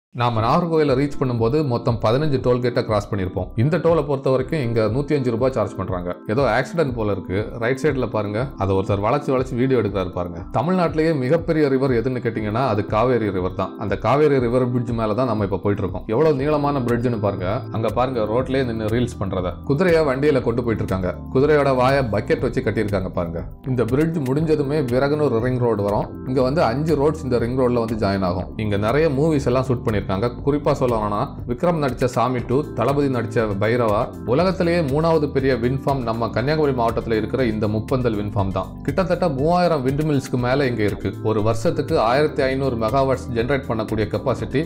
நாம நாகர்கோயிலை ரீச் பண்ணும்போது மொத்தம் பதினஞ்சு டோல்கேட்டை கிராஸ் பண்ணியிருப்போம் இந்த டோலை பொறுத்த வரைக்கும் இங்க நூத்தி அஞ்சு ரூபாய் சார்ஜ் பண்றாங்க ஏதோ ஆக்சிடென்ட் போல இருக்கு ரைட் சைடுல பாருங்க அதை ஒருத்தர் வளைச்சு வளைச்சு வீடியோ எடுக்கிறாரு பாருங்க தமிழ்நாட்டிலேயே மிகப்பெரிய ரிவர் எதுன்னு கேட்டீங்கன்னா அது காவேரி ரிவர் தான் அந்த காவேரி ரிவர் பிரிட்ஜ் மேல தான் நம்ம இப்ப போயிட்டு இருக்கோம் எவ்வளவு நீளமான பிரிட்ஜ்னு பாருங்க அங்க பாருங்க ரோட்லயே நின்று ரீல்ஸ் பண்றத குதிரைய வண்டியில கொண்டு போயிட்டு இருக்காங்க குதிரையோட வாயை பக்கெட் வச்சு கட்டியிருக்காங்க பாருங்க இந்த பிரிட்ஜ் முடிஞ்சதுமே விறகுனூர் ரிங் ரோடு வரும் இங்க வந்து அஞ்சு ரோட்ஸ் இந்த ரிங் ரோட்ல வந்து ஜாயின் ஆகும் இங்க நிறைய மூவிஸ் எல்லாம் ஷூட் பண்ணிருக்காங்க குறிப்பா சொல்லணும்னா விக்ரம் நடிச்ச சாமி டூ தளபதி நடிச்ச பைரவா உலகத்திலேயே மூணாவது பெரிய வின்ஃபார்ம் நம்ம கன்னியாகுமரி மாவட்டத்தில் இருக்கிற இந்த முப்பந்தல் வின்ஃபார்ம் தான் கிட்டத்தட்ட மூவாயிரம் விண்ட் மில்ஸ்க்கு மேல இங்க இருக்கு ஒரு வருஷத்துக்கு ஆயிரத்தி ஐநூறு மெகாவாட்ஸ் ஜென்ரேட் பண்ணக்கூடிய capacity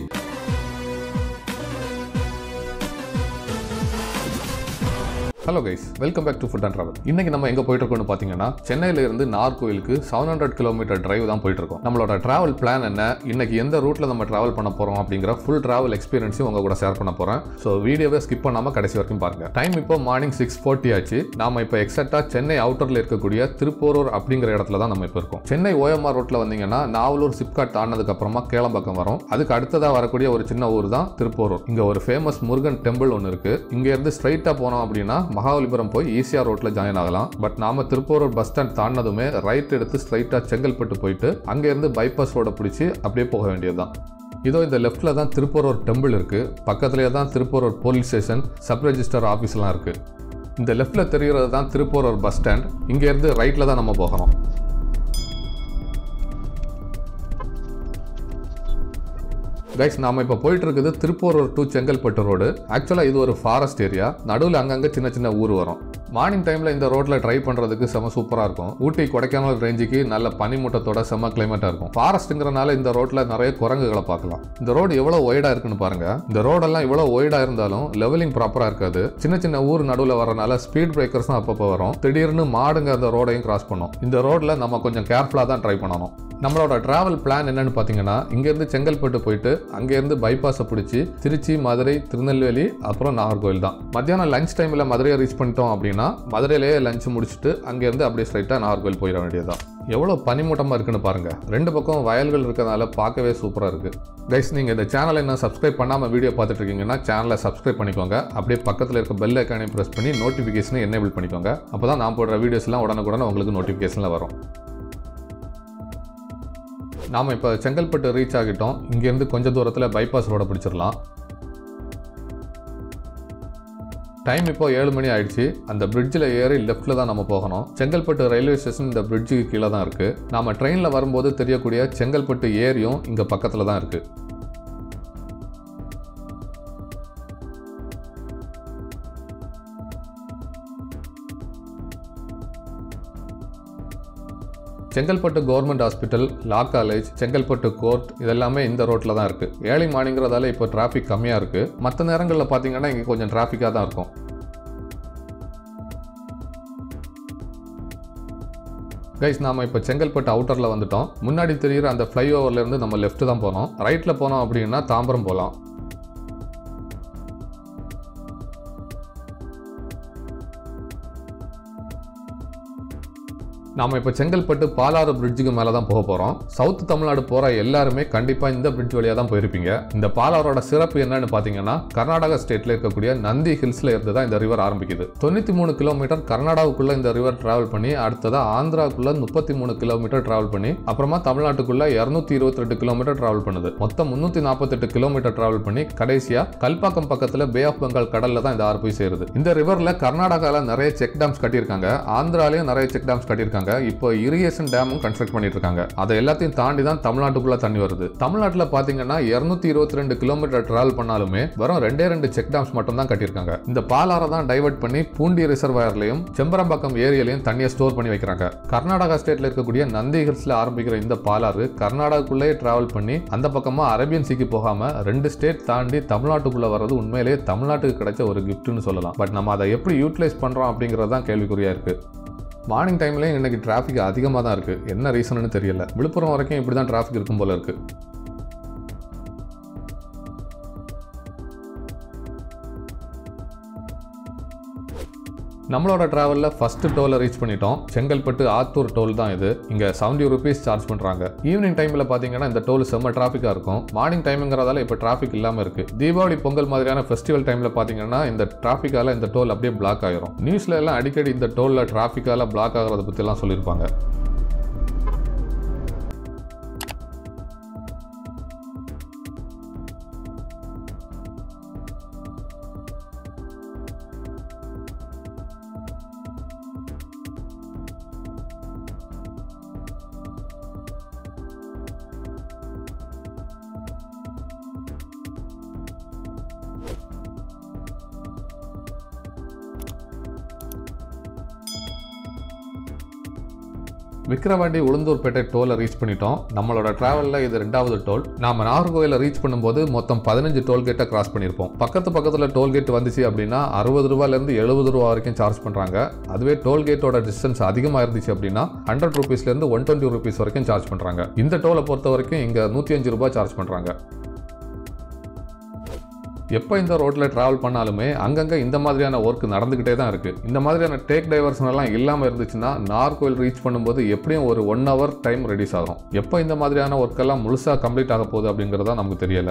hello guys welcome back to food and travel இன்னைக்கு நம்ம எங்க போயிட்டு இருக்கோம்னு பாத்தீங்கன்னா சென்னையில இருந்து நார்கோயிலுக்கு செவன் ஹண்ட்ரட் கிலோமீட்டர் டிரைவ் தான் போயிட்டு இருக்கோம் நம்மளோட டிராவல் பிளான் என்ன இன்னைக்கு எந்த ரூட்ல நம்ம டிராவல் பண்ண போறோம் அப்படிங்கிற ஃபுல் டிராவல் எக்ஸ்பீரியன்ஸையும் உங்க கூட ஷேர் பண்ண போறேன் ஸோ வீடியோவை ஸ்கிப் பண்ணாம கடைசி வரைக்கும் பாருங்க டைம் இப்போ மார்னிங் சிக்ஸ் ஃபோர்ட்டி ஆச்சு நாம இப்போ எக்ஸாக்டா சென்னை அவுட்டர்ல இருக்கக்கூடிய திருப்போரூர் அப்படிங்கிற இடத்துல தான் நம்ம இப்போ இருக்கோம் சென்னை ஓஎம்ஆர் ரோட்ல வந்தீங்கன்னா நாவலூர் சிப்காட் தாண்டதுக்கு அப்புறமா கேளம்பாக்கம் வரும் அதுக்கு அடுத்ததா வரக்கூடிய ஒரு சின்ன ஊர் தான் திருப்போரூர் இங்க ஒரு ஃபேமஸ் முருகன் டெம்பிள் ஒன்று இருக்கு இங்க இருந்து ஸ்ட்ரைட்டா போனோம் அப்படின்னா மகாபலிபுரம் போய் ஈசிஆர் ரோட்ல ஜாயின் ஆகலாம் பட் நாம திருப்போரூர் பஸ் ஸ்டாண்ட் தாண்டினதுமே ரைட் எடுத்து ஸ்ட்ரைட்டா செங்கல்பட்டு போயிட்டு அங்க இருந்து பைபாஸ் ரோட பிடிச்சி அப்படியே போக வேண்டியதுதான் இதோ இந்த லெஃப்ட்ல தான் திருப்போரூர் டெம்பிள் இருக்கு பக்கத்துலேயே தான் Thiruporur police station sub register ஆஃபீஸ்லாம் இருக்கு இந்த லெஃப்ட்ல தெரிகிறது தான் திருப்போரூர் பஸ் ஸ்டாண்ட் இங்க இருந்து ரைட்ல தான் நம்ம போகணும் கைஸ் நாம இப்போ போயிட்டு இருக்குது திருப்பூரூர் டு செங்கல்பட்டு ரோடு ஆக்சுவலாக இது ஒரு ஃபாரஸ்ட் ஏரியா நடுவில் அங்கங்கே சின்ன சின்ன ஊர் வரும் மார்னிங் டைமில் இந்த ரோட்டில் ட்ரை பண்ணுறதுக்கு செம சூப்பராக இருக்கும் ஊட்டி கொடைக்கானல் ரேஞ்சுக்கு நல்ல பனிமூட்டத்தோட செம கிளைமேட்டாக இருக்கும் ஃபாரஸ்ட்டுங்கிறனால இந்த ரோட்டில் நிறைய குரங்குகளை பார்க்கலாம் இந்த ரோடு எவ்வளோ ஒய்டாக இருக்குன்னு பாருங்க இந்த ரோடெல்லாம் இவ்வளோ ஒய்டாக இருந்தாலும் லெவலிங் ப்ராப்பராக இருக்காது சின்ன சின்ன ஊர் நடுவில் வரனால ஸ்பீட் பிரேக்கர்ஸ் தான் அப்பப்போ வரும் திடீர்னு மாடுங்க அந்த ரோடையும் கிராஸ் பண்ணும் இந்த ரோட்டில் நம்ம கொஞ்சம் கேர்ஃபுல்லாக தான் ட்ரை பண்ணணும் நம்மளோட டிராவல் பிளான் என்னன்னு பார்த்தீங்கன்னா இங்கேருந்து செங்கல்பட்டு போயிட்டு அங்கேருந்து பைபாஸை பிடிச்சி திருச்சி மதுரை திருநெல்வேலி அப்புறம் நாகர்கோவில் தான் மத்தியானம் லஞ்ச் டைமில் மதுரையை ரீச் பண்ணிட்டோம் அப்படின்னா மதுரையிலேயே லஞ்ச் முடிச்சுட்டு அங்கேருந்து அப்படியே ஸ்ட்ரைட்டாக நாகர்கோவில் போயிட வேண்டியதுதான் எவ்வளோ பனிமூட்டமாக இருக்குன்னு பாருங்க ரெண்டு பக்கம் வயல்கள் இருக்கிறதுனால பார்க்கவே சூப்பராக இருக்கு கைஸ் நீங்கள் இந்த சேனலை என்ன சப்ஸ்கிரைப் பண்ணாமல் வீடியோ பார்த்துட்டு இருக்கீங்கன்னா சேனலை சப்ஸ்கிரைப் பண்ணிக்கோங்க அப்படியே பக்கத்தில் இருக்க பெல் ஐக்கானை ப்ரெஸ் பண்ணி நோட்டிஃபிகேஷனை எனேபிள் பண்ணிக்கோங்க அப்போ தான் நான் போடுற வீடியோஸ்லாம் உடனுக்குடனே உங்களுக்கு நோட்டிஃபிகேஷனில் வரும் நாம் இப்போ செங்கல்பட்டு ரீச் ஆகிட்டோம் இங்கேருந்து கொஞ்சம் தூரத்தில் பைபாஸ் ரோட பிடிச்சிடலாம் டைம் இப்போ ஏழு மணி ஆயிடுச்சு அந்த பிரிட்ஜில் ஏறி லெஃப்ட்டில் தான் நம்ம போகணும் செங்கல்பட்டு ரயில்வே ஸ்டேஷன் இந்த பிரிட்ஜுக்கு கீழே தான் இருக்குது நாம் ட்ரெயினில் வரும்போது தெரியக்கூடிய செங்கல்பட்டு ஏரியும் இங்கே பக்கத்தில் தான் இருக்குது Chengalpattu government hospital law college Chengalpattu court இதெல்லாமே இந்த ரோட்டில் தான் இருக்குது ஏழை மார்னிங்கிறதால இப்போ டிராஃபிக் கம்மியாக இருக்குது மற்ற நேரங்களில் பார்த்தீங்கன்னா இங்கே கொஞ்சம் டிராஃபிக்காக தான் இருக்கும் கைஸ் நாம இப்போ செங்கல்பட்டு அவுட்டரில் வந்துட்டோம் முன்னாடி தெரிகிற அந்த ஃப்ளைஓவர்லேருந்து நம்ம லெஃப்ட் தான் போனோம் ரைட்டில் போனோம் அப்படின்னா தாம்பரம் போகலாம் நாம இப்போ செங்கல்பட்டு பாலாறு பிரிட்ஜுக்கு மேலே தான் போக போகிறோம் சவுத் தமிழ்நாடு போகிற எல்லாருமே கண்டிப்பாக இந்த பிரிட்ஜ் வழியாக தான் போயிருப்பீங்க இந்த பாலாரோட சிறப்பு என்னன்னு பார்த்தீங்கன்னா கர்நாடகா ஸ்டேட்டில் இருக்கக்கூடிய நந்தி ஹில்ஸில் இருந்து தான் இந்த ரிவர் ஆரம்பிக்குது தொண்ணூற்றி மூணு கிலோமீட்டர் கர்நாடகாவுக்குள்ளே இந்த ரிவர் டிராவல் பண்ணி அடுத்ததாக ஆந்திராவுக்குள்ளே முப்பத்தி மூணு கிலோமீட்டர் டிராவல் பண்ணி அப்புறமா தமிழ்நாட்டுக்குள்ளே இரநூத்தி இருபத்தி ரெண்டு கிலோமீட்டர் டிராவல் பண்ணுது மொத்தம் முந்நூற்றி நாற்பத்தெட்டு கிலோமீட்டர் டிராவல் பண்ணி கடைசியாக கல்பாக்கம் பக்கத்தில் பே ஆஃப் பெங்கால் கடலில் தான் இந்த ஆறு போய் சேருது இந்த ரிவரில் கர்நாடகாவில் நிறைய செக் டேம்ஸ் கட்டியிருக்காங்க ஆந்திராலையும் நிறைய செக் டேம்ஸ் கட்டியிருக்காங்க இப்போ இரிகேஷன் டேமும் கன்ஸ்ட்ரக்ட் பண்ணிட்டு இருக்காங்க அதை எல்லாத்தையும் தாண்டி தான் தமிழ்நாட்டுக்குள்ள தண்ணி வருது தமிழ்நாட்டில் பார்த்தீங்கன்னா இருநூத்தி இருபத்தி ரெண்டு கிலோமீட்டர் டிராவல் பண்ணாலுமே வெறும் ரெண்டே ரெண்டு செக் டேம்ஸ் மட்டும் தான் கட்டியிருக்காங்க இந்த பாலாரை தான் டைவர்ட் பண்ணி பூண்டி ரிசர்வாயர்லையும் செம்பரம்பாக்கம் ஏரியாலையும் தண்ணியை ஸ்டோர் பண்ணி வைக்கிறாங்க கர்நாடகா ஸ்டேட்ல இருக்கக்கூடிய நந்தி ஹில்ஸ்ல ஆரம்பிக்கிற இந்த பாலாறு கர்நாடகாக்குள்ளேயே டிராவல் பண்ணி அந்த பக்கமா அரேபியன் சீக்கு போகாம ரெண்டு ஸ்டேட் தாண்டி தமிழ்நாட்டுக்குள்ள வர்றது உண்மையிலேயே தமிழ்நாட்டுக்கு கிடைச்ச ஒரு கிஃப்ட்னு சொல்லலாம் பட் நம்ம அதை எப்படி யூட்டிலைஸ் பண்றோம் அப்படிங்கிறது தான் கேள்விக்குறியா இருக்கு மார்னிங் டைம்லேயும் இன்னைக்கு டிராஃபிக் அதிகமாக தான் இருக்குது என்ன ரீசன்னு தெரியல விழுப்புரம் வரைக்கும் இப்படி தான் டிராஃபிக் இருக்கும் போல இருக்குது நம்மளோட டிராவலில் ஃபர்ஸ்ட் டோலை ரீச் பண்ணிட்டோம் செங்கல்பட்டு ஆத்தூர் டோல் தான் இது இங்கே செவன்டி ருபீஸ் சார்ஜ் பண்ணுறாங்க ஈவினிங் டைமில் பார்த்தீங்கன்னா இந்த டோல் செம்ம டிராஃபிக்காக இருக்கும் மார்னிங் டைமுங்கிறதால இப்போ டிராஃபிக் இல்லாமல் இருக்குது தீபாவளி பொங்கல் மாதிரியான ஃபெஸ்டிவல் டைமில் பார்த்தீங்கன்னா இந்த டிராஃபிக்கால இந்த டோல் அப்படியே பிளாக் ஆயிரும் நியூஸ்ல எல்லாம் அடிக்கடி இந்த டோலில் டிராஃபிக்கால பிளாக் ஆகிறத பற்றிலாம் சொல்லியிருப்பாங்க விக்கிரவாண்டி உளுந்தூர்பேட்டை டோலை ரீச் பண்ணிட்டோம் நம்மளோட டிராவலில் இது ரெண்டாவது டோல் நாம நாகர்கோயிலை ரீச் பண்ணும்போது மொத்தம் பதினஞ்சு டோல்கேட்டை கிராஸ் பண்ணியிருப்போம் பக்கத்து பக்கத்தில் டோல்கேட் வந்துச்சு அப்படின்னா அறுபது ரூபாயிலேருந்து எழுபது ரூபா வரைக்கும் சார்ஜ் பண்ணுறாங்க அதுவே டோல்கேட்டோட டிஸ்டன்ஸ் அதிகமாக இருந்துச்சு அப்படின்னா ஹண்ட்ரட் ருபீஸ்லேருந்து ஒன் டுவெண்ட்டி ருபீஸ் வரைக்கும் சார்ஜ் பண்ணுறாங்க இந்த டோலை பொறுத்த வரைக்கும் இங்கே நூற்றி அஞ்சு ரூபாய் சார்ஜ் பண்ணுறாங்க எப்போ இந்த ரோட்டில் ட்ராவல் பண்ணாலுமே அங்கங்கே இந்த மாதிரியான ஒர்க் நடந்துக்கிட்டே தான் இருக்குது இந்த மாதிரியான டேக் டைவர்ஷன் எல்லாம் இல்லாமல் இருந்துச்சுன்னா நார்கோயில் ரீச் பண்ணும்போது எப்படியும் ஒரு ஒன் ஹவர் டைம் ரெடியூஸ் ஆகும் எப்போ இந்த மாதிரியான ஒர்க் எல்லாம் முழுசாக கம்ப்ளீட் ஆக போகுது அப்படிங்கிறதா நமக்கு தெரியல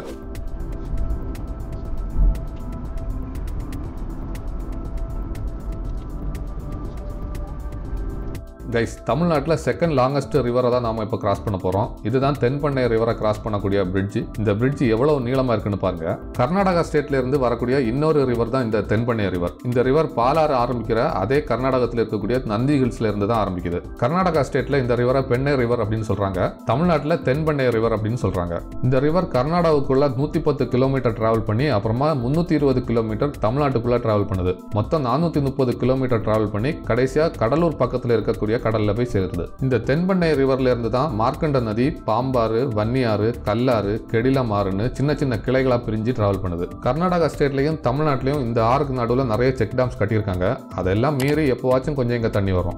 கைஸ் தமிழ்நாட்டில் செகண்ட் லாங்கஸ்ட் ரிவரை தான் நாம இப்போ கிராஸ் பண்ண போகிறோம் இதுதான் தென்பண்ணை ரிவரை கிராஸ் பண்ணக்கூடிய பிரிட்ஜ் இந்த பிரிட்ஜ் எவ்வளவு நீளமாக இருக்குன்னு பாருங்க கர்நாடகா ஸ்டேட்ல இருந்து வரக்கூடிய இன்னொரு ரிவர் தான் இந்த தென்பண்ணை ரிவர் இந்த ரிவர் பாலாறு ஆரம்பிக்கிற அதே கர்நாடகத்தில் இருக்கக்கூடிய நந்தி ஹில்ஸ்ல இருந்து தான் ஆரம்பிக்குது கர்நாடகா ஸ்டேட்ல இந்த ரிவரை பெண்ணை ரிவர் அப்படின்னு சொல்றாங்க தமிழ்நாட்டில் தென்பண்ணை ரிவர் அப்படின்னு சொல்றாங்க இந்த ரிவர் கர்நாடகாவுக்குள்ள நூற்றி பத்து கிலோமீட்டர் டிராவல் பண்ணி அப்புறமா முந்நூற்றி இருபது கிலோமீட்டர் தமிழ்நாட்டுக்குள்ள டிராவல் பண்ணுது மொத்தம் நானூற்றி முப்பது கிலோமீட்டர் டிராவல் பண்ணி கடைசியாக கடலூர் பக்கத்தில் இருக்கக்கூடிய கடல்ல போய் சேருது இந்த தென்பண்ணை ரிவர்ல இருந்து தான் மார்க்கண்ட நதி பாம்பாறு வன்னியாறு கல்லாறு கெடிலமாறுன்னு சின்ன சின்ன கிளைகளா பிரிஞ்சு டிராவல் பண்ணுது கர்நாடகா ஸ்டேட்லயும் தமிழ்நாட்டிலையும் இந்த ஆறுக்கு நடுவில் நிறைய செக் டேம்ஸ் கட்டியிருக்காங்க அதெல்லாம் மீறி எப்போவாச்சும் கொஞ்சம் இங்க தண்ணி வரும்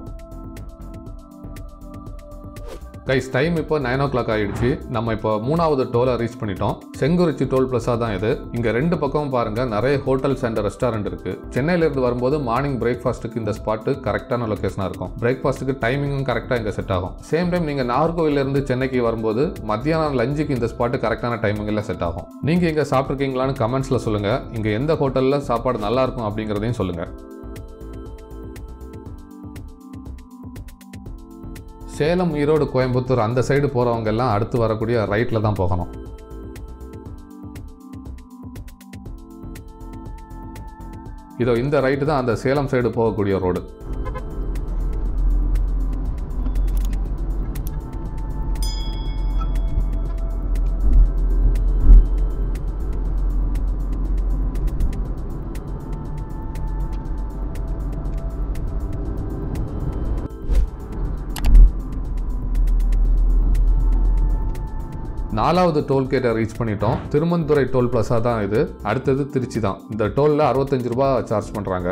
கைஸ் டைம் இப்போ நைன் ஓ கிளாக் ஆகிடுச்சு நம்ம இப்போ மூணாவது டோலை ரீச் பண்ணிட்டோம் செங்குறிச்சி டோல் பிளஸா தான் இது இங்கே ரெண்டு பக்கமும் பாருங்க நிறைய ஹோட்டல்ஸ் அண்ட் ரெஸ்டாரண்ட் இருக்கு சென்னையிலேருந்து வரும்போது மார்னிங் பிரேக்ஃபாஸ்ட்டுக்கு இந்த ஸ்பாட்டு கரெக்டான லொக்கேஷனாக இருக்கும் பிரேக்ஃபாஸ்ட்டுக்கு டைமிங்கும் கரெக்டாக இங்கே செட் ஆகும் சேம் டைம் நீங்கள் நாகர்கோவிலேருந்து சென்னைக்கு வரும்போது மத்தியானம் லஞ்சுக்கு இந்த ஸ்பாட்டு கரெக்டான டைமிங்கில் செட் ஆகும் நீங்கள் இங்கே சாப்பிட்ருக்கீங்களான்னு கமெண்ட்ஸில் சொல்லுங்கள் இங்கே எந்த ஹோட்டலில் சாப்பாடு நல்லா இருக்கும் அப்படிங்கிறதையும் சொல்லுங்கள் சேலம் ஈரோடு கோயம்புத்தூர் அந்த சைடு போகிறவங்க எல்லாம் அடுத்து வரக்கூடிய ரைட்டில் தான் போகணும் இதோ இந்த ரைட்டு தான் அந்த சேலம் சைடு போகக்கூடிய ரோடு நாலாவது டோல்கேட்டை ரீச் பண்ணிட்டோம் திருமந்துரை டோல் பிளஸா தான் இது அடுத்தது திருச்சி தான் இந்த டோலில் அறுபத்தஞ்சு ரூபா சார்ஜ் பண்ணுறாங்க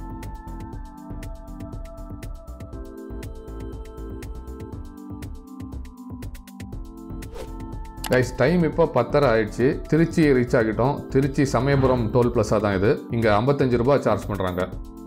கைஸ் டைம் இப்போ பத்தரை ஆயிடுச்சு திருச்சி ரீச் ஆகிட்டோம் திருச்சி சமயபுரம் டோல் பிளஸா தான் இது இங்கே ஐம்பத்தஞ்சு ரூபா சார்ஜ் பண்ணுறாங்க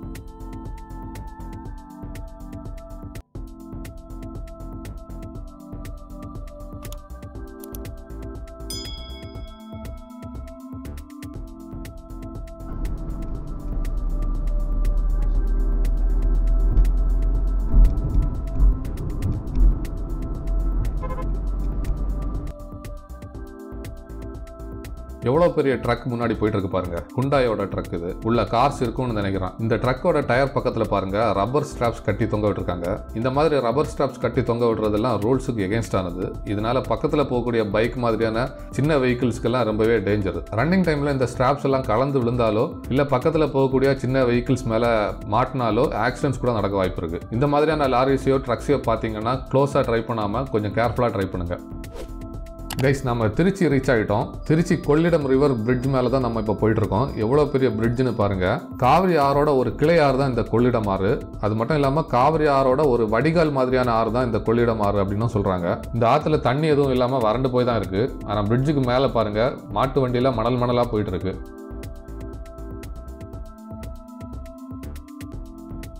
எவ்வளோ பெரிய ட்ரக் முன்னாடி போயிட்டு இருக்கு பாருங்க குண்டாயோட ட்ரக் இது உள்ள கார்ஸ் இருக்கும்னு நினைக்கிறேன் இந்த ட்ரக்கோட டயர் பக்கத்தில் பாருங்க ரப்பர் ஸ்ட்ராப்ஸ் கட்டி தொங்க விட்டுருக்காங்க இந்த மாதிரி ரப்பர் ஸ்ட்ராப்ஸ் கட்டி தொங்க விடுறதெல்லாம் ரூல்ஸுக்கு எகேன்ஸ்ட் ஆனது இதனால பக்கத்தில் போகக்கூடிய பைக் மாதிரியான சின்ன வெஹிக்கிள்ஸ்க்கெல்லாம் ரொம்பவே டேஞ்சர் ரன்னிங் டைமில் இந்த ஸ்ட்ராப்ஸ் எல்லாம் கலந்து விழுந்தாலோ இல்லை பக்கத்தில் போகக்கூடிய சின்ன வெஹிக்கிள்ஸ் மேலே மாட்டினாலோ ஆக்சிடென்ட்ஸ் கூட நடக்க வாய்ப்பு இருக்கு இந்த மாதிரியான லாரிஸையோ ட்ரக்ஸையோ பார்த்தீங்கன்னா க்ளோஸாக ட்ரை பண்ணாமல் கொஞ்சம் கேர்ஃபுல்லாக ட்ரை பண்ணுங்க கைஸ் நம்ம திருச்சி ரீச் ஆகிட்டோம் திருச்சி கொள்ளிடம் ரிவர் பிரிட்ஜ் மேலே தான் நம்ம இப்போ போயிட்டு இருக்கோம் எவ்வளோ பெரிய பிரிட்ஜ்னு பாருங்க காவிரி ஆறோட ஒரு கிளை ஆறு தான் இந்த கொள்ளிடம் ஆறு அது மட்டும் இல்லாமல் காவிரி ஆறோட ஒரு வடிகால் மாதிரியான ஆறு தான் இந்த கொள்ளிடம் ஆறு அப்படின்னு சொல்கிறாங்க இந்த ஆற்றுல தண்ணி எதுவும் இல்லாமல் வறண்டு போய் தான் இருக்கு ஆனால் பிரிட்ஜுக்கு மேலே பாருங்க மாட்டு வண்டியில் மணல் மணலாக போயிட்டு இருக்கு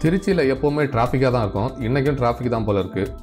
திருச்சியில் எப்போவுமே டிராஃபிக்காக தான் இருக்கும் இன்றைக்கும் டிராஃபிக் தான் போல இருக்குது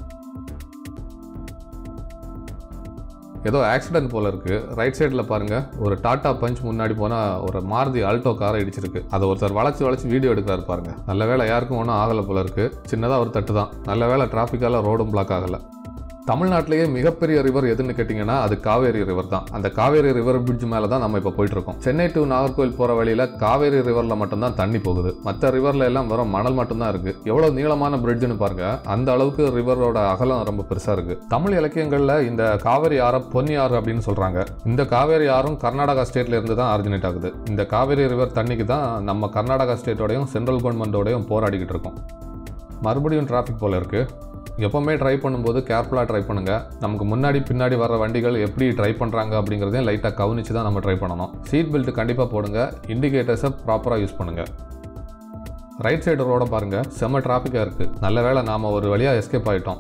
ஏதோ ஆக்சிடென்ட் போல இருக்கு ரைட் சைடில் பாருங்க ஒரு டாடா பஞ்ச் முன்னாடி போனால் ஒரு மாருதி ஆல்டோ காரை இடிச்சிருக்கு அதை ஒருத்தர் வளைச்சு வளைச்சு வீடியோ எடுக்கிறாரு பாருங்க நல்ல வேளை யாருக்கும் ஒன்றும் ஆகலை போல இருக்கு சின்னதாக ஒரு தட்டு தான் நல்ல வேளை டிராஃபிக்கால ரோடும் பிளாக் ஆகலை தமிழ்நாட்டிலேயே மிகப்பெரிய ரிவர் எதுன்னு கேட்டிங்கன்னா அது காவேரி ரிவர் தான் அந்த காவேரி ரிவர் பிரிட்ஜ் மேலே தான் நம்ம இப்போ போயிட்டு இருக்கோம் சென்னை டு நாகர்கோவில் போகிற வழியில் காவேரி ரிவரில் மட்டும்தான் தண்ணி போகுது மற்ற ரிவரில் எல்லாம் வெறும் மணல் மட்டும்தான் இருக்கு எவ்வளோ நீளமான பிரிட்ஜ்னு பாருங்க அந்த அளவுக்கு ரிவரோட அகலம் ரொம்ப பெருசாக இருக்கு தமிழ் இலக்கியங்களில் இந்த காவேரி ஆறை பொன்னி ஆறு அப்படின்னு சொல்றாங்க இந்த காவேரி ஆறும் கர்நாடகா ஸ்டேட்ல இருந்து தான் ஆரிஜினேட் ஆகுது இந்த காவேரி ரிவர் தண்ணிக்கு தான் நம்ம கர்நாடகா ஸ்டேட்டோடையும் சென்ட்ரல் கவர்மெண்ட்டோடையும் போராடிக்கிட்டு இருக்கோம் மறுபடியும் டிராஃபிக் போல இருக்கு எப்போவுமே ட்ரை பண்ணும்போது கேர்ஃபுல்லாக ட்ரை பண்ணுங்கள் நமக்கு முன்னாடி பின்னாடி வர வண்டிகள் எப்படி ட்ரை பண்ணுறாங்க அப்படிங்கிறதையும் லைட்டாக கவனிச்சு தான் நம்ம ட்ரை பண்ணணும் சீட் பெல்ட் கண்டிப்பாக போடுங்க இண்டிகேட்டர்ஸை ப்ராப்பராக யூஸ் பண்ணுங்கள் ரைட் சைடு ரோட பாருங்கள் செம்ம டிராஃபிக்காக இருக்குது நல்ல வேளை நாம் ஒரு வழியாக எஸ்கேப் ஆகிட்டோம்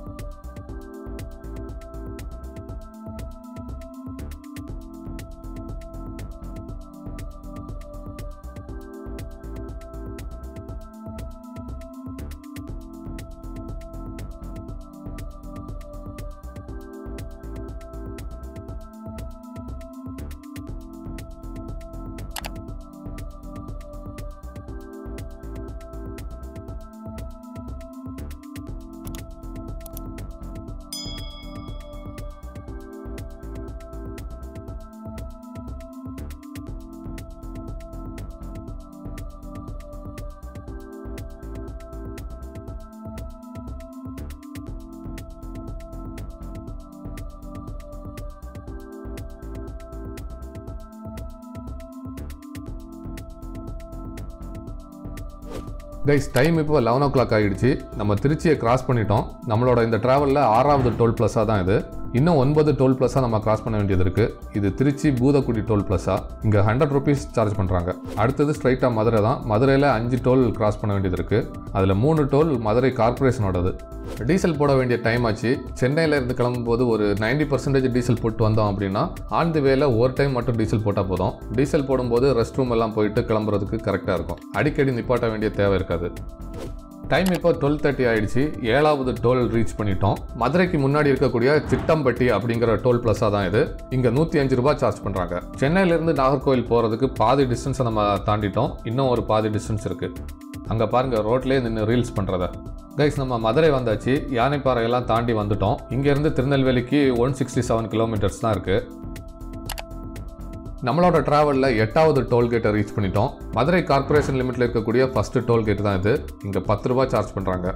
கைஸ் டைம் இப்போ லெவன் ஓ கிளாக் ஆகிடுச்சு நம்ம திருச்சியை கிராஸ் பண்ணிட்டோம் நம்மளோட இந்த ட்ராவலில் ஆறாவது டோல் ப்ளஸாக தான் இது இன்னும் ஒன்பது டோல் ப்ளஸாக நம்ம கிராஸ் பண்ண வேண்டியது இருக்குது இது திருச்சி பூதக்குடி டோல் ப்ளஸாக இங்கே ஹண்ட்ரட் ருபீஸ் சார்ஜ் பண்ணுறாங்க அடுத்தது ஸ்ட்ரைட்டாக மதுரை தான் மதுரையில் அஞ்சு டோல் கிராஸ் பண்ண வேண்டியது இருக்குது அதில் மூணு டோல் மதுரை கார்ப்பரேஷனோடது டீசல் போட வேண்டிய டைம் ஆச்சு சென்னையில இருந்து கிளம்பும்போது ஒரு 90% பர்சன்டேஜ் டீசல் போட்டு வந்தோம் அப்படின்னா ஆன் தி வேல ஒரு டைம் மட்டும் டீசல் போட்டால் போதும் டீசல் போடும்போது ரெஸ்ட் ரூம் எல்லாம் போயிட்டு கிளம்புறதுக்கு கரெக்டாக இருக்கும் அடிக்கடி நிப்பாட்ட வேண்டிய தேவை இருக்காது டைம் இப்போ டுவெல் தேர்ட்டி ஆயிடுச்சு ஏழாவது டோல் ரீச் பண்ணிட்டோம் மதுரைக்கு முன்னாடி இருக்கக்கூடிய சிட்டம்பட்டி அப்படிங்கிற டோல் பிளஸாக தான் இது இங்கே நூற்றி அஞ்சு ரூபாய் சார்ஜ் பண்ணுறாங்க சென்னையிலேருந்து நாகர்கோவில் போகிறதுக்கு பாதி டிஸ்டன்ஸை நம்ம தாண்டிட்டோம் இன்னும் ஒரு பாதி டிஸ்டன்ஸ் இருக்குது அங்கே பாருங்கள் ரோட்லேயே நின்று ரீல்ஸ் பண்ணுறத கைஸ் நம்ம மதுரை வந்தாச்சு யானைப்பாறையெல்லாம் தாண்டி வந்துட்டோம் இங்கேருந்து திருநெல்வேலிக்கு ஒன் சிக்ஸ்டி செவன் கிலோமீட்டர்ஸ் தான் இருக்குது நம்மளோட டிராவலில் எட்டாவது டோல்கேட்டை ரீச் பண்ணிட்டோம் மதுரை கார்ப்பரேஷன் லிமிட்டில் இருக்கக்கூடிய ஃபர்ஸ்ட் டோல்கேட் தான் இது இங்கே பத்து ரூபாய் சார்ஜ் பண்ணுறாங்க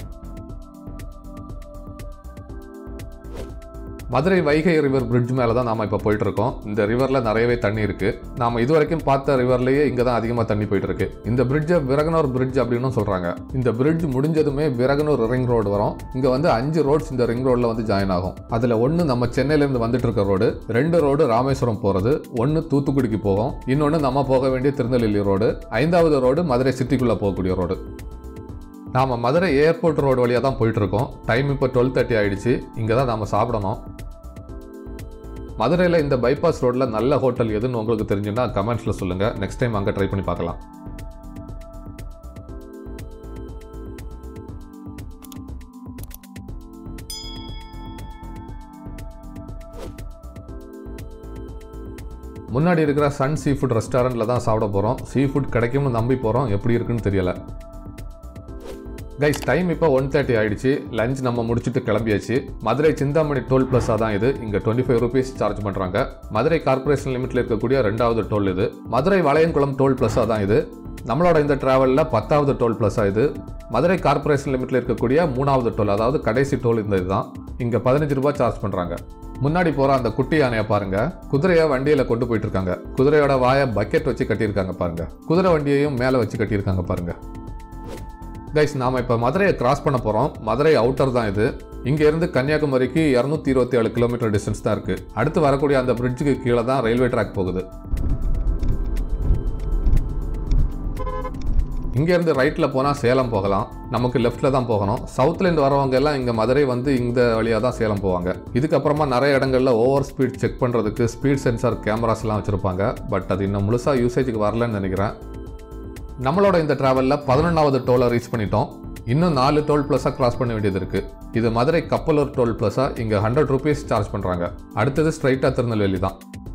மதுரை வைகை ரிவர் பிரிட்ஜ் மேலே தான் நாம் இப்போ போயிட்டு இருக்கோம் இந்த ரிவரில் நிறையவே தண்ணி இருக்குது நாம் இது வரைக்கும் பார்த்த ரிவர்லேயே இங்கே தான் அதிகமாக தண்ணி போயிட்டு இருக்கு இந்த பிரிட்ஜை விரகனூர் பிரிட்ஜ் அப்படின்னு சொல்கிறாங்க இந்த பிரிட்ஜ் முடிஞ்சதுமே விரகனூர் ரிங் ரோடு வரும் இங்கே வந்து அஞ்சு ரோட்ஸ் இந்த ரிங் ரோடில் வந்து ஜாயின் ஆகும் அதில் ஒன்று நம்ம சென்னையிலேருந்து வந்துட்டு இருக்க ரோடு ரெண்டு ரோடு ராமேஸ்வரம் போகிறது ஒன்று தூத்துக்குடிக்கு போகும் இன்னொன்று நம்ம போக வேண்டிய திருநெல்வேலி ரோடு ஐந்தாவது ரோடு மதுரை சிட்டிக்குள்ளே போகக்கூடிய ரோடு நாம் மதுரை ஏர்போர்ட் ரோடு வழியாக தான் போயிட்டு இருக்கோம் டைம் இப்போ டுவெல் தேர்ட்டி ஆயிடுச்சு இங்கே தான் நாம் சாப்பிடணும் மதுரையில் இந்த பைபாஸ் ரோட்டில் நல்ல ஹோட்டல் எதுன்னு உங்களுக்கு தெரிஞ்சுன்னா கமெண்ட்ஸில் சொல்லுங்கள் நெக்ஸ்ட் டைம் அங்கே ட்ரை பண்ணி பார்க்கலாம் முன்னாடி இருக்கிற சன் சீ ஃபுட் ரெஸ்டாரண்ட்டில் தான் சாப்பிட போகிறோம் சீ ஃபுட் கிடைக்கும்னு நம்பி போகிறோம் எப்படி இருக்குன்னு தெரியல கைஸ் டைம் இப்போ ஒன் தேர்ட்டி ஆயிடுச்சு லஞ்ச் நம்ம முடிச்சுட்டு கிளம்பியாச்சு மதுரை சிந்தாமணி டோல் பிளஸாக தான் இது இங்கே டுவெண்ட்டி ஃபைவ் ருபீஸ் சார்ஜ் பண்ணுறாங்க மதுரை கார்ப்பரேஷன் லிமிட்டில் இருக்கக்கூடிய ரெண்டாவது டோல் இது மதுரை வளையங்குளம் டோல் பிளஸாக தான் இது நம்மளோட இந்த டிராவலில் பத்தாவது டோல் பிளஸாக இது மதுரை கார்ப்பரேஷன் லிமிட்டில் இருக்கக்கூடிய மூணாவது டோல் அதாவது கடைசி டோல் இந்த இதுதான் இங்கே பதினஞ்சு ரூபாய் சார்ஜ் பண்ணுறாங்க முன்னாடி போகிற அந்த குட்டி யானையை பாருங்க குதிரையை வண்டியில் கொண்டு போயிட்டு இருக்காங்க குதிரையோட வாயை பக்கெட் வச்சு கட்டியிருக்காங்க பாருங்க குதிரை வண்டியையும் மேலே வச்சு கட்டியிருக்காங்க பாருங்க கைஸ் நாம் இப்போ மதுரையை கிராஸ் பண்ண போகிறோம் மதுரை அவுட்டர் தான் இது இங்கேருந்து கன்னியாகுமரிக்கு இரநூத்தி இருபத்தி ஏழு கிலோமீட்டர் டிஸ்டன்ஸ் தான் இருக்குது அடுத்து வரக்கூடிய அந்த பிரிட்ஜுக்கு கீழே தான் ரயில்வே ட்ராக் போகுது இங்கேருந்து ரைட்டில் போனால் சேலம் போகலாம் நமக்கு லெஃப்ட்டில் தான் போகணும் சவுத்துலேருந்து வரவங்க எல்லாம் இங்கே மதுரை வந்து இந்த வழியாக தான் சேலம் போவாங்க இதுக்கப்புறமா நிறைய இடங்களில் ஓவர் ஸ்பீட் செக் பண்ணுறதுக்கு ஸ்பீட் சென்சார் கேமராஸ்லாம் வச்சுருப்பாங்க பட் அது இன்னும் முழுசாக யூசேஜுக்கு வரலன்னு நினைக்கிறேன் நம்மளோட இந்த டிராவலில் பதினொன்றாவது டோலை ரீச் பண்ணிட்டோம் இன்னும் நாலு டோல் ப்ளஸாக கிராஸ் பண்ண வேண்டியது இருக்குது இது மதுரை கப்பலூர் டோல் ப்ளஸாக இங்கே ஹண்ட்ரட் ருபீஸ் சார்ஜ் பண்ணுறாங்க அடுத்தது ஸ்ட்ரைட்டாக திருநெல்வேலி தான்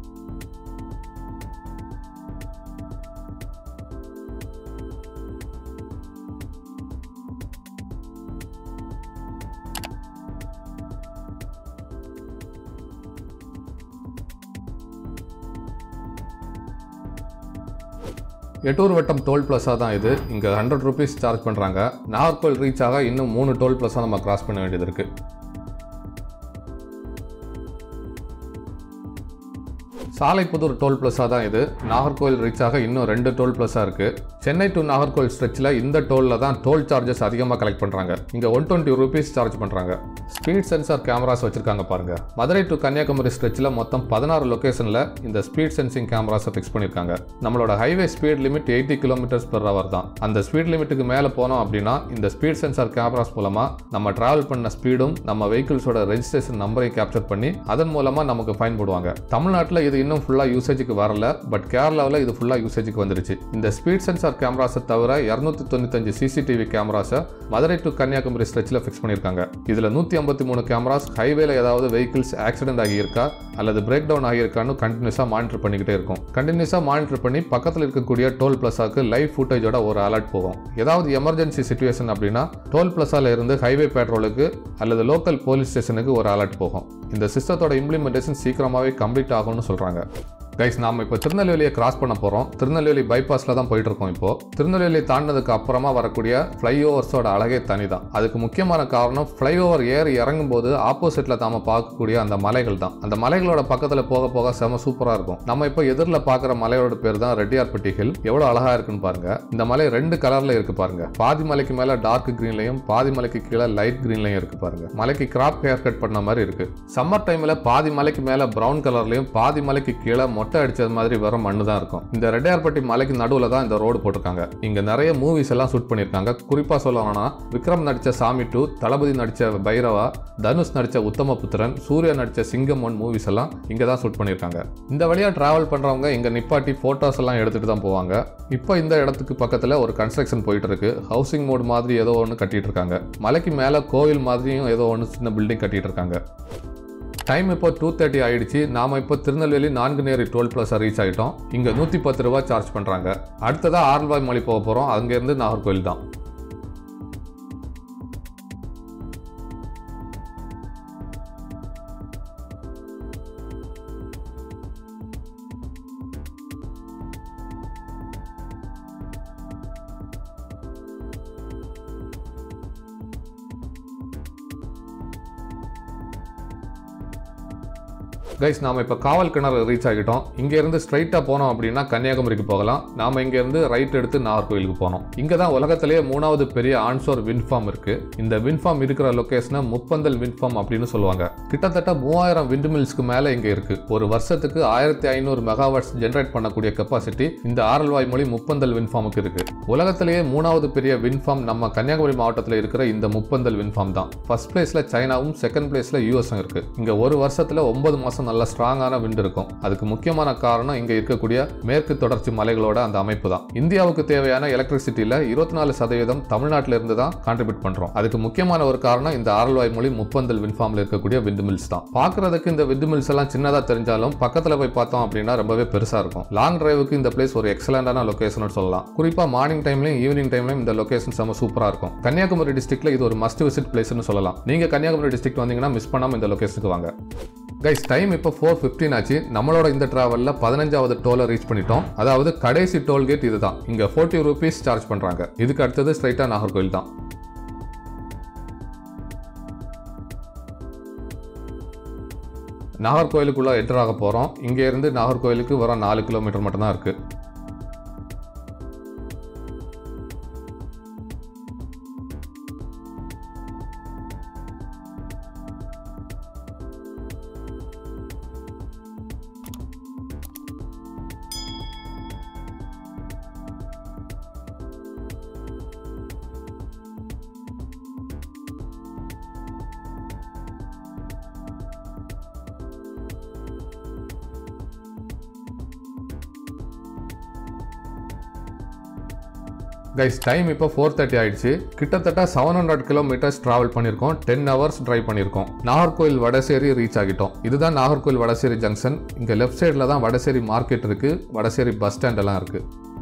எட்டூர் வட்டம் டோல் ப்ளஸாக தான் இது இங்கே ஹண்ட்ரட் ருபீஸ் சார்ஜ் பண்ணுறாங்க நாகர்கோவில் ரீச் ஆக இன்னும் மூணு டோல் ப்ளஸாக நம்ம கிராஸ் பண்ண வேண்டியது இருக்குது சாலைப்புதூர் டோல் ப்ளஸாக தான் இது நாகர்கோவில் ரீச் ஆக இன்னும் ரெண்டு டோல் ப்ளஸாக இருக்குது சென்னை டு நாகர்கோவில் ஸ்ட்ரெச்சில் இந்த டோலில் தான் டோல் சார்ஜஸ் அதிகமாக கலெக்ட் பண்ணுறாங்க இங்கே ஒன் டுவெண்ட்டி ருபீஸ் சார்ஜ் பண்ணுறாங்க ஸ்பீட் சென்சார் கேமராஸ் வச்சுருக்காங்க பாருங்கள் மதுரை டு கன்னியாகுமரி ஸ்ட்ரெச்சில் மொத்தம் பதினாறு லொக்கேஷனில் இந்த ஸ்பீட் சென்சிங் கேமராஸை ஃபிக்ஸ் பண்ணியிருக்காங்க நம்மளோட highway speed limit eighty kilometres per hour தான் அந்த ஸ்பீட் லிமிட்டுக்கு மேலே போனோம் அப்படின்னா இந்த ஸ்பீட் சென்சார் கேமராஸ் மூலமாக நம்ம டிராவல் பண்ண ஸ்பீடும் நம்ம வெஹிக்கிள்ஸோட ரெஜிஸ்ட்ரேஷன் நம்பரையும் கேப்சர் பண்ணி அதன் மூலமாக நமக்கு ஃபைன் போடுவாங்க தமிழ்நாட்டில் இது இன்னும் ஃபுல்லாக யூசேஜுக்கு வரல பட் கேரளாவில் இது ஃபுல்லாக யூசேஜுக்கு வந்துருச்சு இந்த ஸ்பீட் சென்சார் கேமராஸை தவிர இரநூத்தி தொண்ணூத்தஞ்சு சிசிடிவி கேமராஸை மதுரை டு கன்னியாகுமரி ஸ்ட்ரெச்சில் ஃபிக்ஸ் பண்ணியிருக்காங்க இதில் நூற்றி ஐம்பத்தி மூணு கேமராஸ் ஹைவேல ஏதாவது வெஹிக்கிள்ஸ் ஆக்சிடென்ட் ஆகியிருக்கா அல்லது பிரேக் டவுன் ஆகியிருக்கான்னு கண்டினியூஸாக மானிட்டர் பண்ணிக்கிட்டே இருக்கும் கண்டினியூஸாக மானிட்டர் பண்ணி பக்கத்தில் இருக்கக்கூடிய டோல் பிளஸாக்கு லைவ் ஃபுட்டேஜோட ஒரு அலர்ட் போகும் ஏதாவது எமர்ஜென்சி சுச்சுவேஷன் அப்படின்னா டோல் பிளஸால இருந்து ஹைவே பெட்ரோலுக்கு அல்லது லோக்கல் போலீஸ் ஸ்டேஷனுக்கு ஒரு அலர்ட் போகும் இந்த சிஸ்டத்தோட இம்ப்ளிமெண்டேஷன் சீக்கிரமாகவே கம்ப்ளீட் ஆகும்னு சொல்கிறாங்க கைஸ் நாம இப்போ திருநெல்வேலியை கிராஸ் பண்ண போகிறோம் திருநெல்வேலி பைபாஸில் தான் போயிட்டு இருக்கோம் இப்போ திருநெல்வேலி தாண்டினதுக்கு அப்புறமா வரக்கூடிய ஃப்ளைஓவர்ஸோட அழகே தனி தான் அதுக்கு முக்கியமான காரணம் ஃப்ளைஓவர் ஏறி இறங்கும் போது ஆப்போசிட்டில் தாம பார்க்கக்கூடிய அந்த மலைகள் தான் அந்த மலைகளோட பக்கத்தில் போக போக செம சூப்பராக இருக்கும் நம்ம இப்போ எதிரில் பார்க்குற மலையோட பேர் தான் ரெட்டியார்பட்டி ஹில் எவ்வளோ அழகா இருக்குன்னு பாருங்க இந்த மலை ரெண்டு கலர்ல இருக்கு பாருங்க பாதி மலைக்கு மேலே டார்க் கிரீன்லையும் பாதி மலைக்கு கீழே லைட் கிரீன்லையும் இருக்கு பாருங்க மலைக்கு கிராப் ஹேர் கட் பண்ண மாதிரி இருக்கு சம்மர் டைம்ல பாதி மலைக்கு மேலே பிரவுன் கலர்லையும் பாதி மலைக்கு கீழே மொட்டை அடிச்சது மாதிரி வர மண்ணு தான் இருக்கும் இந்த ரெட்டையார்பட்டி மலைக்கு நடுவில் தான் இந்த ரோடு போட்டிருக்காங்க இங்க நிறைய மூவிஸ் எல்லாம் ஷூட் பண்ணியிருக்காங்க குறிப்பா சொல்லணும்னா விக்ரம் நடிச்ச சாமி டூ தளபதி நடிச்ச பைரவா தனுஷ் நடிச்ச உத்தமபுத்திரன் சூர்யா நடிச்ச சிங்கம் ஒன் மூவிஸ் எல்லாம் இங்க தான் ஷூட் பண்ணியிருக்காங்க இந்த வழியா டிராவல் பண்றவங்க இங்க நிப்பாட்டி போட்டோஸ் எல்லாம் எடுத்துட்டு தான் போவாங்க இப்போ இந்த இடத்துக்கு பக்கத்துல ஒரு கன்ஸ்ட்ரக்ஷன் போயிட்டு இருக்கு ஹவுசிங் மோட் மாதிரி ஏதோ ஒன்று கட்டிட்டு இருக்காங்க மலைக்கு மேல கோவில் மாதிரியும் ஏதோ ஒன்று சின்ன பில்டிங் கட்டிட்டு இருக்காங்க டைம் இப்போ டூ தேர்ட்டி ஆயிடுச்சு நாம இப்போ திருநெல்வேலி நான்கு நேரி டோல் பிளஸை ரீச் ஆகிட்டோம் இங்கே நூற்றி பத்து ரூபா சார்ஜ் பண்ணுறாங்க அடுத்ததாக ஆரல்வாய் மொழி போக போகிறோம் அங்கேருந்து நாகர்கோவில் தான் கைஸ் நாம இப்போ காவல் கிணறு ரீச் ஆகிட்டோம் இங்கேருந்து ஸ்ட்ரைட்டாக போனோம் அப்படின்னா கன்னியாகுமரிக்கு போகலாம் நாம இங்கேருந்து ரைட் எடுத்து நாகர்கோயிலுக்கு போனோம் இங்கே தான் உலகத்திலேயே மூணாவது பெரிய ஆன்சோர் விண்ட் ஃபார்ம் இருக்கு இந்த விண்ட் ஃபார்ம் இருக்கிற லொக்கேஷனை முப்பந்தல் விண்ட் ஃபார்ம் அப்படின்னு சொல்லுவாங்க கிட்டத்தட்ட மூவாயிரம் விண்ட் மில்ஸ்க்கு மேலே இங்கே இருக்கு ஒரு வருஷத்துக்கு ஆயிரத்தி ஐநூறு மெகாவாட்ஸ் ஜென்ரேட் பண்ணக்கூடிய கெப்பாசிட்டி இந்த ஆரல்வாய் மொழி முப்பந்தல் விண்ட் ஃபார்முக்கு இருக்கு உலகத்திலேயே மூணாவது பெரிய விண்ட் ஃபார்ம் நம்ம கன்னியாகுமரி மாவட்டத்தில் இருக்கிற இந்த முப்பந்தல் விண்ட் ஃபார்ம் தான் ஃபர்ஸ்ட் பிளேஸ்ல சைனாவும் செகண்ட் பிளேஸ்ல யூஎஸும் இருக்கு இங்க ஒரு வருஷத்துல ஒன்பது மாசம் நல்ல ஸ்ட்ராங்கான விண்ட் இருக்கும் அதுக்கு முக்கியமான காரணம் இங்க இருக்கக்கூடிய மேற்கு தொடர்ச்சி மலைகளோட அந்த அமைப்பு தான் இந்தியாவுக்கு தேவையான எலக்ட்ரிசிட்டியில இருபத்தி நாலு சதவீதம் தமிழ்நாட்டில இருந்து தான் கான்ட்ரிபியூட் பண்றோம் அதுக்கு முக்கியமான ஒரு காரணம் இந்த ஆரல்வாய் மொழி முப்பந்தல் விண்ட் ஃபார்ம்ல இருக்கக்கூடிய விண்ட் மில்ஸ் தான் பாக்குறதுக்கு இந்த விண்ட் மில்ஸ் எல்லாம் சின்னதா தெரிஞ்சாலும் பக்கத்துல போய் பார்த்தோம் அப்படின்னா ரொம்பவே பெருசா இருக்கும் லாங் டிரைவுக்கு இந்த பிளேஸ் ஒரு எக்ஸலண்டான லொகேஷன் சொல்லலாம் குறிப்பா மார்னிங் டைம்லயும் ஈவினிங் டைம்லயும் இந்த லொகேஷன் செம சூப்பரா இருக்கும் கன்னியாகுமரி டிஸ்ட்ரிக்ட்ல இது ஒரு மஸ்ட் விசிட் பிளேஸ்னு சொல்லலாம் நீங்க கன்னியாகுமரி டிஸ்ட்ரிக்ட் வந்தீங்கன்னா மிஸ் பண்ணாம இந்த லொகேஷனுக்கு வாங்க கைஸ் டைம் இப்போ ஃபோர் ஃபிஃப்டின் ஆச்சு நம்மளோட இந்த டிராவலில் பதினஞ்சாவது டோலை ரீச் பண்ணிட்டோம் அதாவது கடைசி டோல் கேட் இதுதான் இங்கே ஃபோர்ட்டி ருபீஸ் சார்ஜ் பண்ணுறாங்க இதுக்கு அடுத்தது ஸ்ட்ரைட்டாக நாகர்கோவில் தான் நாகர்கோயிலுக்குள்ளே என்டர் ஆக போகிறோம் இங்கேருந்து நாகர்கோயிலுக்கு வர நாலு கிலோமீட்டர் மட்டும்தான் இருக்குது கைஸ் டைம் இப்போ ஃபோர் தேர்ட்டி ஆயிடுச்சு கிட்டத்தட்ட செவன் ஹண்ட்ரட் கிலோமீட்டர்ஸ் டிராவல் பண்ணியிருக்கோம் டென் ஹவர்ஸ் டிரைவ் பண்ணியிருக்கோம் நாகர்கோயில் வடசேரி ரீச் ஆகிட்டோம் இதுதான் நாகர்கோயில் வடசேரி ஜங்ஷன் இங்கே லெஃப்ட் சைடில் தான் வடசேரி மார்க்கெட் இருக்கு வடசேரி பஸ் ஸ்டாண்ட் எல்லாம் இருக்கு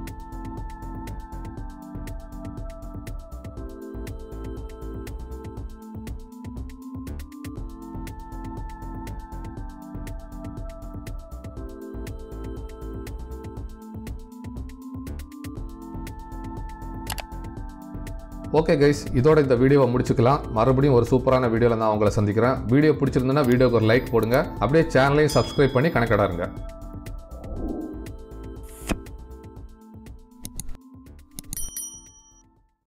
ஓகே கைஸ் இதோட இந்த வீடியோவை முடிச்சுக்கலாம் மறுபடியும் ஒரு சூப்பரான வீடியோவில் நான் உங்களை சந்திக்கிறேன் வீடியோ பிடிச்சிருந்ததுன்னா வீடியோக்கு ஒரு லைக் போடுங்க அப்படியே சேனலையும் சப்ஸ்கிரைப் பண்ணி கணக்கிடாருங்க